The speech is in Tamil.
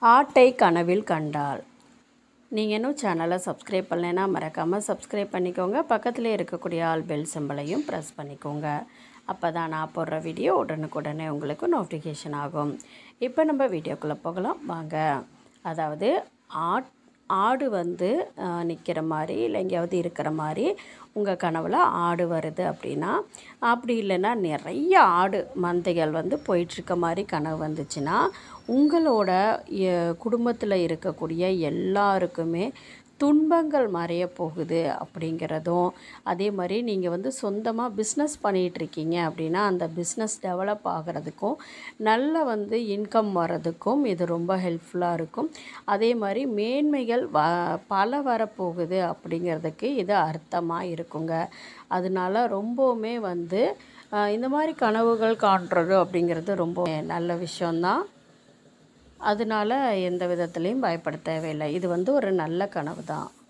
ஆட்டை கனவில் கண்டாள் நீங்கள் இன்னும் சேனலை சப்ஸ்கிரைப் பண்ணலைன்னா மறக்காமல் சப்ஸ்கிரைப் பண்ணிக்கோங்க பக்கத்தில் இருக்கக்கூடிய ஆல் பெல் சிம்பலையும் ப்ரெஸ் பண்ணிக்கோங்க அப்போ தான் நான் போடுற வீடியோ உடனுக்குடனே உங்களுக்கு நோட்டிஃபிகேஷன் ஆகும் இப்போ நம்ம வீடியோக்குள்ளே போகலாம் வாங்க அதாவது ஆட் ஆடு வந்து நிற்கிற மாதிரி இல்லை எங்கேயாவது இருக்கிற மாதிரி உங்கள் கனவில் ஆடு வருது அப்படின்னா அப்படி இல்லைன்னா நிறைய ஆடு மந்தைகள் வந்து போயிட்டுருக்க மாதிரி கனவு வந்துச்சுன்னா உங்களோட குடும்பத்தில் இருக்கக்கூடிய எல்லாருக்குமே துன்பங்கள் மறைய போகுது அப்படிங்கிறதும் அதே மாதிரி நீங்கள் வந்து சொந்தமாக பிஸ்னஸ் பண்ணிகிட்ருக்கீங்க அப்படின்னா அந்த பிஸ்னஸ் டெவலப் ஆகிறதுக்கும் நல்ல வந்து இன்கம் வர்றதுக்கும் இது ரொம்ப ஹெல்ப்ஃபுல்லாக இருக்கும் அதே மாதிரி மேன்மைகள் வ பல வரப்போகுது அப்படிங்கிறதுக்கு இது அர்த்தமாக இருக்குங்க அதனால ரொம்பவுமே வந்து இந்த மாதிரி கனவுகள் காண்றது அப்படிங்கிறது ரொம்ப நல்ல விஷயந்தான் அதனால் எந்த விதத்துலேயும் பயப்பட தேவையில்லை இது வந்து ஒரு நல்ல கனவு தான்